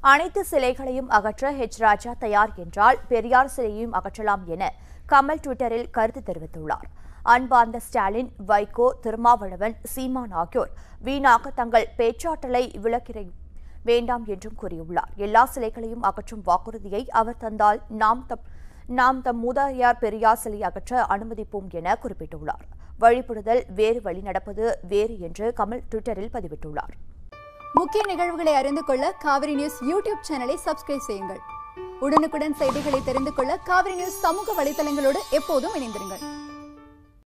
அனைத்து சிலைகளையும் அகற்ற ஹெச் ராஜா தயார் என்றால் பெரியார் சிலையையும் அகற்றலாம் என கமல் ட்விட்டரில் கருத்து தெரிவித்துள்ளார் அன்பார்ந்த ஸ்டாலின் வைகோ திருமாவளவன் சீமான் ஆகியோர் வீணாக தங்கள் பேச்சாற்றலை விளக்கிற வேண்டாம் என்றும் கூறியுள்ளார் எல்லா சிலைகளையும் அகற்றும் வாக்குறுதியை அவர் தந்தால் நாம் தம் நாம் தம் மூதாதையார் பெரியார் சிலை அகற்ற அனுமதிப்போம் என குறிப்பிட்டுள்ளார் வழிபடுதல் வேறு வழி நடப்பது வேறு என்று கமல் ட்விட்டரில் பதிவிட்டுள்ளார் முக்கிய நிகழ்வுகளை அறிந்து கொள்ள காவிரி நியூஸ் யூடியூப் சேனலை சப்ஸ்கிரைப் செய்யுங்கள் உடனுக்குடன் செய்திகளை தெரிந்து கொள்ள காவிரி நியூஸ் சமூக வலைதளங்களோடு எப்போதும் இணைந்திருங்கள்